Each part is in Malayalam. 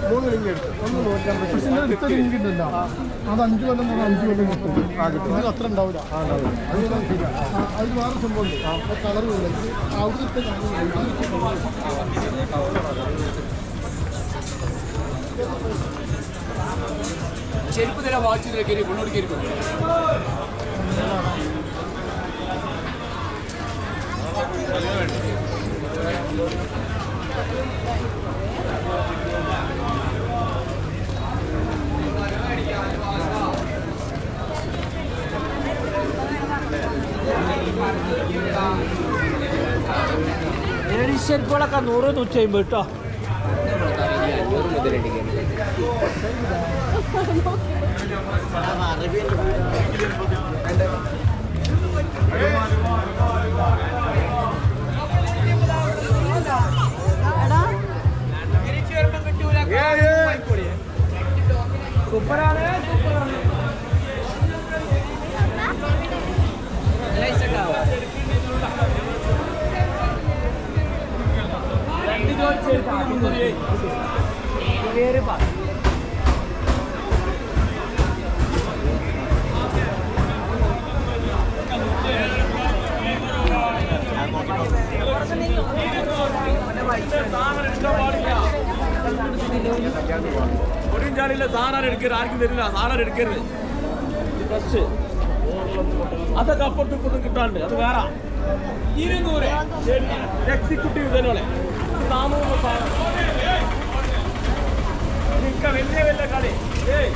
മൂന്ന് ലിങ്ക് എടുത്തു ഒന്ന് നൂറ്റമ്പത് പക്ഷെ നിങ്ങൾ എടുത്ത ലിങ്ക് ഉണ്ടല്ലോ അത് അഞ്ച് കൊല്ലം തന്നെ അഞ്ച് കൊല്ലം കിട്ടും ഇത് അത്ര ഉണ്ടാവില്ല അത് ശരിയാ. ആ, അതിൽ വേറെ സംഭവമുണ്ട് കളർ അവിടുത്തെ ചെരുപ്പ് തരാ വാച്ച് കയറി മുന്നോട്ട് കയറി ചെരുപ്പുകളൊക്കെ നൂറ് നൂറ്റി അമ്പത് കേട്ടോ അഞ്ഞൂറ് മുതലുണ്ട് ഒടിഞ്ചാലില്ല സാധനം എടുക്കരുത് ആർക്കും തരില്ല സാധനം എടുക്കരുത് ഫ്രഷ് അതൊക്കെ അപ്പുറത്തും ഇപ്പുറത്തും കിട്ടാണ്ട് അത് വേറെ ഇരുന്നൂറ് എക്സിക്യൂട്ടീവ് തന്നെ നാനൂറ് സാധനം നിക്ക വലിയ വലിയ കളി ഏയ്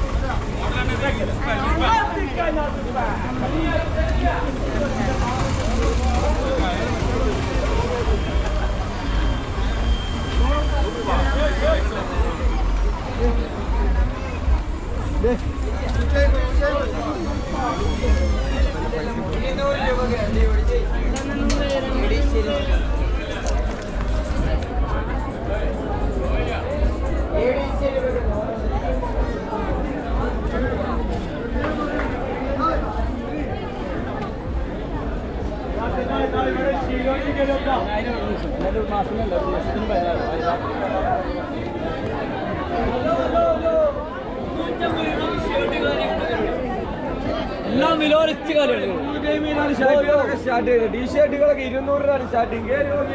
എല്ലാം വിലോരച്ച് കളിയാണ് സ്റ്റാർട്ട് ചെയ്തത് ടീഷർട്ടുകളൊക്കെ ഇരുന്നൂറ് രൂപ സ്റ്റാർട്ടിങ്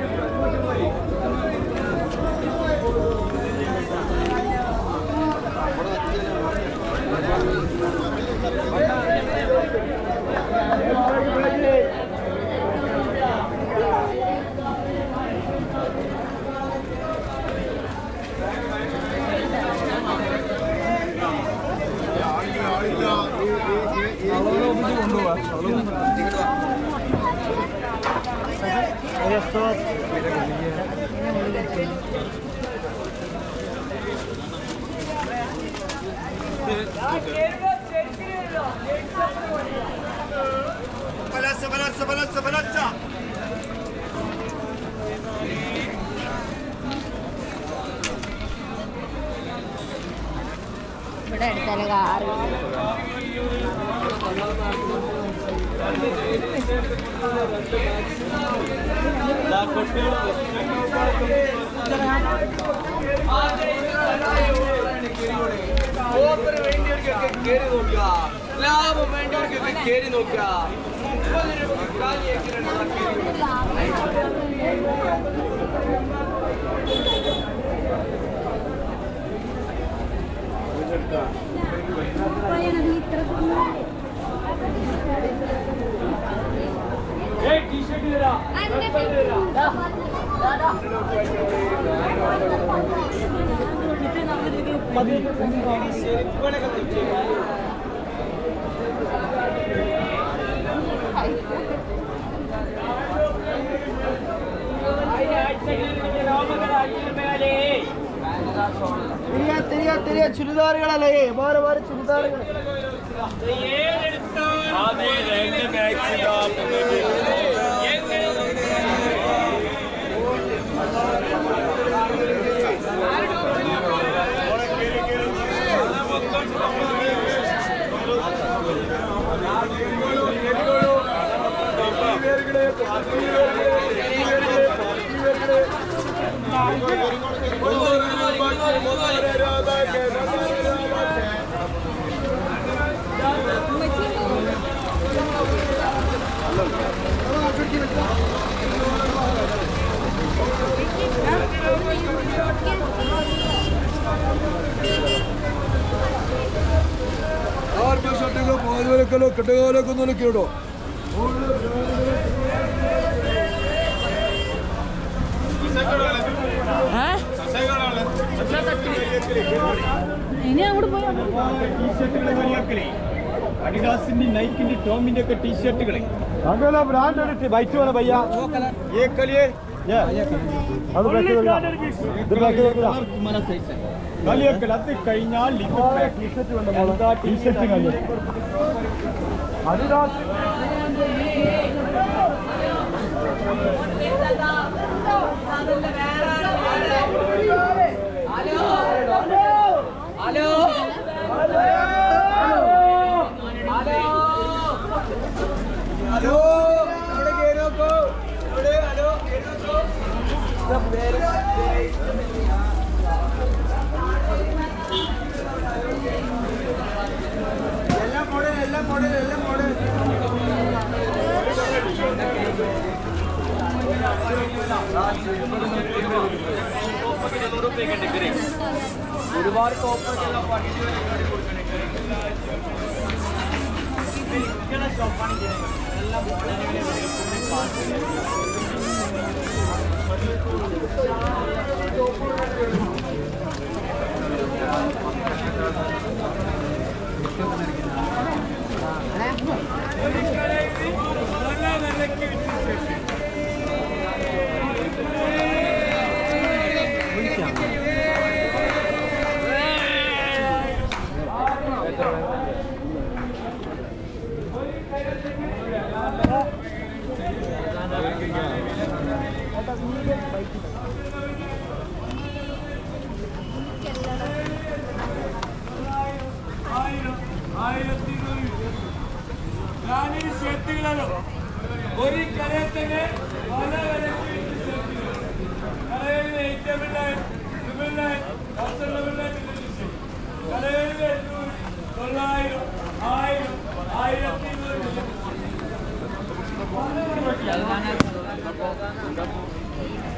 ഇവിടെ എടുത്താല് കാറ് ഓഫർ വേണ്ടിയവർക്കൊക്കെ കയറി നോക്കുക ലാഭം വേണ്ടിയവർക്കൊക്കെ കയറി നോക്കുക മുപ്പത് രൂപ കാലിയാക്കിയിട്ടുണ്ട് തിരിയാ തിരിയാ തിരിയാ ചുരിദാറുകളല്ലേ വേറെ വേറെ ചുരിദാറുകൾ ಮೂವತ್ತು പാലുവലക്കലോ കെട്ടുകാലൊക്കെ ഒന്ന് വിലക്കിടോ ഇനി അങ്ങോട്ട് പോയാ അഡിഡാസിന്റെ നൈക്കിന്റെ ടോമിന്റെ ഒക്കെ ടീഷർട്ടുകളെ അങ്ങനെ ബ്രാൻഡ് ബൈറ്റ് വേണം ഭയ്യ ये कलिए അത് ബാക്ക് ഇത് ബാക്ക് കളിയൊക്കെ അത് കഴിഞ്ഞാൽ എന്താ ടീഷർട്ട് കളി അഡിഡാസ് ഹലോ ഹലോ അവിടെ കേറി നോക്കൂ ഇവിടെ ഹലോ കേറി നോക്കൂ എല്ലാം മോഡൽ എല്ലാം മോഡൽ എല്ലാം മോഡൽ ഒരുപാട് കോപ്പറേറ്റ് ഞാനീ ഷർട്ടുകളല്ലോ ഒരു കടയിൽ തന്നെ പല വിലയ്ക്ക് കടയിൽ ഏറ്റവും കടയിൽ എണ്ണൂറ് തൊള്ളായിരം ആയിരം ആയിരത്തി ഇരുന്നൂറ്